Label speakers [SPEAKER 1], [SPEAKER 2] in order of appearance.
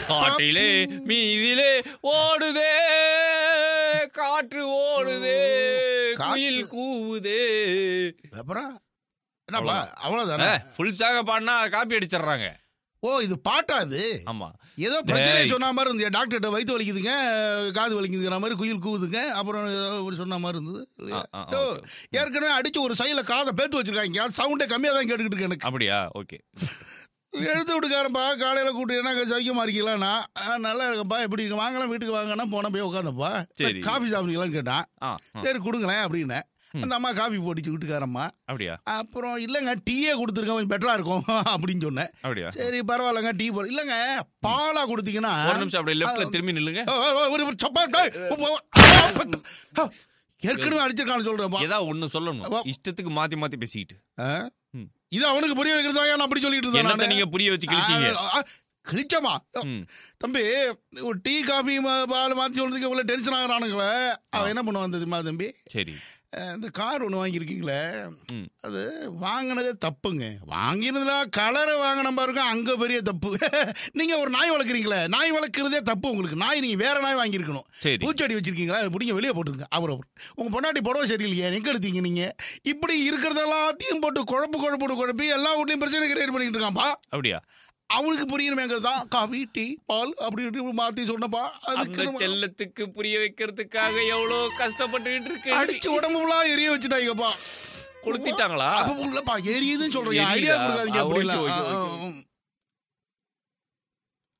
[SPEAKER 1] காட்டிலே மீதிலே ஓடுதே காற்று ஓடுதே
[SPEAKER 2] காத்து-
[SPEAKER 1] குயில் கூவுதே
[SPEAKER 2] அப்புறம் என்னப்பா அவ்வளவுதானே
[SPEAKER 1] ஃபுல் சாக பாடினா காப்பி அடிச்சிடுறாங்க
[SPEAKER 2] ஓ இது பாட்டா இது
[SPEAKER 1] ஆமா
[SPEAKER 2] ஏதோ பிரச்சனை
[SPEAKER 1] டேய்.
[SPEAKER 2] சொன்ன மாதிரி இருந்தது டாக்டர்கிட்ட வயிற்று வலிக்குதுங்க காது வலிக்குதுங்கிற மாதிரி குயில் கூவுதுங்க அப்புறம் ஏதோ ஒரு சொன்ன மாதிரி இருந்தது
[SPEAKER 1] ஆ, ஆ, ஆ,
[SPEAKER 2] ஓ,
[SPEAKER 1] okay.
[SPEAKER 2] ஏற்கனவே அடிச்சு ஒரு சைடில் காதை பேத்து வச்சிருக்காங்க சவுண்டே கம்மியாக தான் கேட்டுக்கிட்டு இருக்கு எனக்கு
[SPEAKER 1] அப்படியா ஓகே
[SPEAKER 2] எடுத்து விட்டுக்காரப்பா காலையில் கூட்டு என்ன சௌக்கியமா இருக்கீங்களாண்ணா "ஆ, நல்லா இருக்கப்பா எப்படி இருக்கு வாங்கலாம் வீட்டுக்கு வாங்கன்னா போன போய் உட்காந்தப்பா
[SPEAKER 1] சரி.
[SPEAKER 2] காஃபி சாப்பிடுங்களான்னு கேட்டான்
[SPEAKER 1] ஆ ஆ,
[SPEAKER 2] சரி கொடுங்களேன் அப்படின்னேன்
[SPEAKER 1] ம்.
[SPEAKER 2] அந்த அம்மா காஃபி போட்டுச்சு வீட்டுக்காரம்மா
[SPEAKER 1] அப்படியா
[SPEAKER 2] அப்புறம் இல்லைங்க டீயே கொடுத்துருக்கேன் கொஞ்சம் பெட்டரா இருக்கும் அப்படின்னு சொன்னேன்
[SPEAKER 1] அப்படியா
[SPEAKER 2] சரி பரவாயில்லங்க டீ போடு இல்லைங்க பாலா கொடுத்தீங்கன்னா
[SPEAKER 1] ஒரு நிமிஷம் அப்படியே லெஃப்ட்ல திரும்பி நில்லுங்க
[SPEAKER 2] ஆ, ஆ, ஒரு ஒரு சப்பா டேய், ஓ, ஓ, ஆ, ஏற்கனவே அடிச்சிருக்கான்னு சொல்றேன்ப்பா
[SPEAKER 1] ஏதாவது ஒண்ணு சொல்லணும்
[SPEAKER 2] வா.
[SPEAKER 1] இஷ்டத்துக்கு மாத்தி மாத்தி பேசிக்கிட்டு
[SPEAKER 2] ஆ?
[SPEAKER 1] ம்.
[SPEAKER 2] இது அவனுக்கு புரிய வைக்கிறதா நான் அப்படி சொல்லிட்டு இருந்தேன்
[SPEAKER 1] என்னத்த
[SPEAKER 2] நானு.
[SPEAKER 1] நீங்க புரிய வச்சு கிழிச்சீங்க
[SPEAKER 2] ஆ, ஆ, கிழிச்சமா
[SPEAKER 1] ம்.
[SPEAKER 2] தம்பி ஒரு டீ காஃபி ம- பால் மாற்றி சொல்றதுக்கு இவ்வளோ டென்ஷன் ஆகுறானுங்களே அவன் என்ன பண்ணுவான் தெரியுமா தம்பி
[SPEAKER 1] சரி
[SPEAKER 2] அஹ், இந்த கார் ஒன்று வாங்கியிருக்கீங்களே
[SPEAKER 1] ம்.
[SPEAKER 2] அது வாங்கினதே தப்புங்க வாங்கினதுல கலரை வாங்கின பாருங்க அங்கே பெரிய தப்பு நீங்கள் ஒரு நாய் வளர்க்குறீங்களே நாய் வளர்க்குறதே தப்பு உங்களுக்கு நாய் நீங்கள் வேற நாய் வாங்கியிருக்கணும்
[SPEAKER 1] சரி
[SPEAKER 2] பூச்செடி வச்சிருக்கீங்களா அதை பிடிங்க வெளியே போட்டுருங்க அவர் அவர் உங்கள் பொண்டாட்டி புடவை சரியில்லையா எங்கே எடுத்தீங்க நீங்கள் இப்படி இருக்கிறதெல்லாத்தையும் போட்டு குழப்பு குழப்பு குழப்பி எல்லா வீட்லையும் பிரச்சனை கிரியேட் பண்ணிட்டு இருக்கான்ப்பா
[SPEAKER 1] அப்படியா
[SPEAKER 2] அவனுக்கு புரியணுமேங்கிறது தான் காஃபி டீ பால் அப்படி இப்படி மாற்றி சொன்னப்பா அதுக்கு
[SPEAKER 1] அந்த
[SPEAKER 2] நம்ம-
[SPEAKER 1] செல்லத்துக்கு புரிய வைக்கிறதுக்காக எவ்வளவு கஷ்டப்பட்டுக்கிட்டு இருக்கு
[SPEAKER 2] அடிச்சு உடம்புலாம் எரிய வச்சுட்டாங்கப்பா
[SPEAKER 1] கொளுத்திட்டாங்களா
[SPEAKER 2] அப்ப இல்லப்பா எரியுதுன்னு சொல்றேன்
[SPEAKER 1] எரியுதா?
[SPEAKER 2] ஐடியா கொடுக்காதீங்க
[SPEAKER 1] ஆ,
[SPEAKER 2] அப்படி
[SPEAKER 1] ஓகே,
[SPEAKER 2] இல்ல.
[SPEAKER 1] ஓகே,
[SPEAKER 2] ஆ,
[SPEAKER 1] ஓகே.
[SPEAKER 2] ஆ,